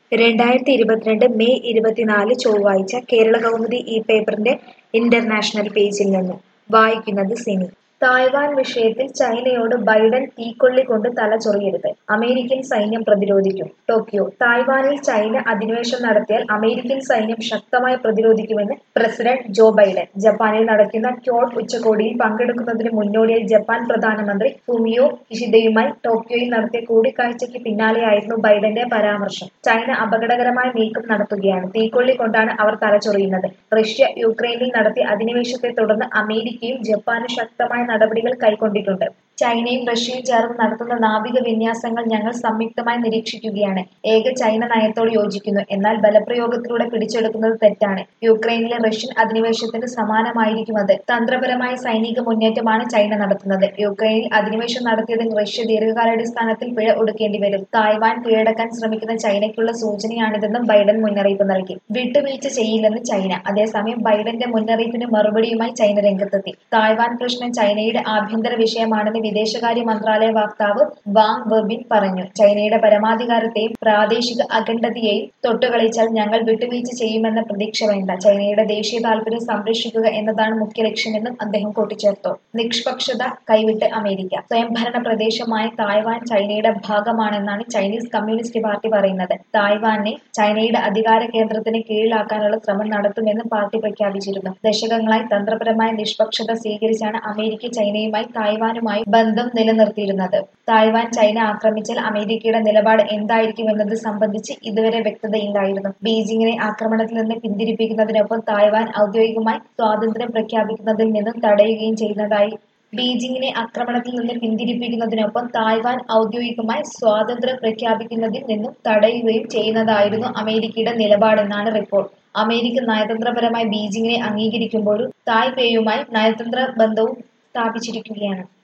രണ്ടായിരത്തി ഇരുപത്തിരണ്ട് മെയ് ഇരുപത്തിനാല് ചൊവ്വാഴ്ച കേരള കൗമുദി ഈ പേപ്പറിന്റെ ഇന്റർനാഷണൽ പേജിൽ നിന്ന് വായിക്കുന്നത് സിനി തായ്വാൻ വിഷയത്തിൽ ചൈനയോട് ബൈഡൻ തീക്കൊള്ളി കൊണ്ട് തലചൊറിയരുത് അമേരിക്കൻ സൈന്യം പ്രതിരോധിക്കും ടോക്കിയോ തായ്വാനിൽ ചൈന അധിനിവേശം നടത്തിയാൽ അമേരിക്കൻ സൈന്യം ശക്തമായി പ്രതിരോധിക്കുമെന്ന് പ്രസിഡന്റ് ജോ ബൈഡൻ ജപ്പാനിൽ നടക്കുന്ന ക്യോട്ട് ഉച്ചകോടിയിൽ പങ്കെടുക്കുന്നതിന് മുന്നോടിയായി ജപ്പാൻ പ്രധാനമന്ത്രി ഫുമിയോ കിഷിദയുമായി ടോക്കിയോയിൽ നടത്തിയ കൂടിക്കാഴ്ചയ്ക്ക് പിന്നാലെയായിരുന്നു ബൈഡന്റെ പരാമർശം ചൈന അപകടകരമായ നീക്കം നടത്തുകയാണ് തീക്കൊള്ളി കൊണ്ടാണ് അവർ തലചൊറിയുന്നത് റഷ്യ യുക്രൈനിൽ നടത്തിയ അധിനിവേശത്തെ തുടർന്ന് അമേരിക്കയും ജപ്പാനും ശക്തമായ നടപടികൾ കൈക്കൊണ്ടിട്ടുണ്ട് ചൈനയും റഷ്യയും ചേർന്ന് നടത്തുന്ന നാവിക വിന്യാസങ്ങൾ ഞങ്ങൾ സംയുക്തമായി നിരീക്ഷിക്കുകയാണ് ഏക ചൈന നയത്തോട് യോജിക്കുന്നു എന്നാൽ ബലപ്രയോഗത്തിലൂടെ പിടിച്ചെടുക്കുന്നത് തെറ്റാണ് യുക്രൈനിലെ റഷ്യൻ അധിനിവേശത്തിന് സമാനമായിരിക്കും അത് തന്ത്രപരമായ സൈനിക മുന്നേറ്റമാണ് ചൈന നടത്തുന്നത് യുക്രൈനിൽ അധിനിവേശം നടത്തിയതിന് റഷ്യ ദീർഘകാലാടിസ്ഥാനത്തിൽ പിഴ ഒടുക്കേണ്ടി വരും തായ്വാൻ കീഴടക്കാൻ ശ്രമിക്കുന്ന ചൈനയ്ക്കുള്ള സൂചനയാണിതെന്നും ബൈഡൻ മുന്നറിയിപ്പ് നൽകി വിട്ടുവീഴ്ച ചെയ്യില്ലെന്ന് ചൈന അതേസമയം ബൈഡന്റെ മുന്നറിയിപ്പിന് മറുപടിയുമായി ചൈന രംഗത്തെത്തി തായ്വാൻ പ്രശ്നം ചൈനയുടെ ആഭ്യന്തര വിഷയമാണെന്ന് വിദേശകാര്യ മന്ത്രാലയ വക്താവ് വാങ് വെബിൻ പറഞ്ഞു ചൈനയുടെ പരമാധികാരത്തെയും പ്രാദേശിക അഖണ്ഡതയെയും തൊട്ടുകളിച്ചാൽ ഞങ്ങൾ വിട്ടുവീഴ്ച ചെയ്യുമെന്ന പ്രതീക്ഷ വേണ്ട ചൈനയുടെ ദേശീയ താൽപര്യം സംരക്ഷിക്കുക എന്നതാണ് മുഖ്യ ലക്ഷ്യമെന്നും അദ്ദേഹം കൂട്ടിച്ചേർത്തു നിഷ്പക്ഷത കൈവിട്ട് അമേരിക്ക സ്വയംഭരണ പ്രദേശമായ തായ്വാൻ ചൈനയുടെ ഭാഗമാണെന്നാണ് ചൈനീസ് കമ്മ്യൂണിസ്റ്റ് പാർട്ടി പറയുന്നത് തായ്വാനെ ചൈനയുടെ അധികാര കേന്ദ്രത്തിന് കീഴിലാക്കാനുള്ള ശ്രമം നടത്തുമെന്ന് പാർട്ടി പ്രഖ്യാപിച്ചിരുന്നു ദശകങ്ങളായി തന്ത്രപരമായ നിഷ്പക്ഷത സ്വീകരിച്ചാണ് അമേരിക്ക ചൈനയുമായി തായ്വാനുമായി ബന്ധം നിലനിർത്തിയിരുന്നത് തായ്വാൻ ചൈന ആക്രമിച്ചാൽ അമേരിക്കയുടെ നിലപാട് എന്തായിരിക്കുമെന്നത് സംബന്ധിച്ച് ഇതുവരെ വ്യക്തതയില്ലായിരുന്നു ബീജിംഗിനെ ആക്രമണത്തിൽ നിന്ന് പിന്തിരിപ്പിക്കുന്നതിനൊപ്പം തായ്വാൻ ഔദ്യോഗികമായി സ്വാതന്ത്ര്യം പ്രഖ്യാപിക്കുന്നതിൽ നിന്നും തടയുകയും ചെയ്യുന്നതായി ബീജിംഗിനെ ആക്രമണത്തിൽ നിന്ന് പിന്തിരിപ്പിക്കുന്നതിനൊപ്പം തായ്വാൻ ഔദ്യോഗികമായി സ്വാതന്ത്ര്യം പ്രഖ്യാപിക്കുന്നതിൽ നിന്നും തടയുകയും ചെയ്യുന്നതായിരുന്നു അമേരിക്കയുടെ നിലപാടെന്നാണ് റിപ്പോർട്ട് അമേരിക്ക നയതന്ത്രപരമായി ബീജിംഗിനെ അംഗീകരിക്കുമ്പോഴും തായ്പേയുമായി നയതന്ത്ര ബന്ധവും സ്ഥാപിച്ചിരിക്കുകയാണ്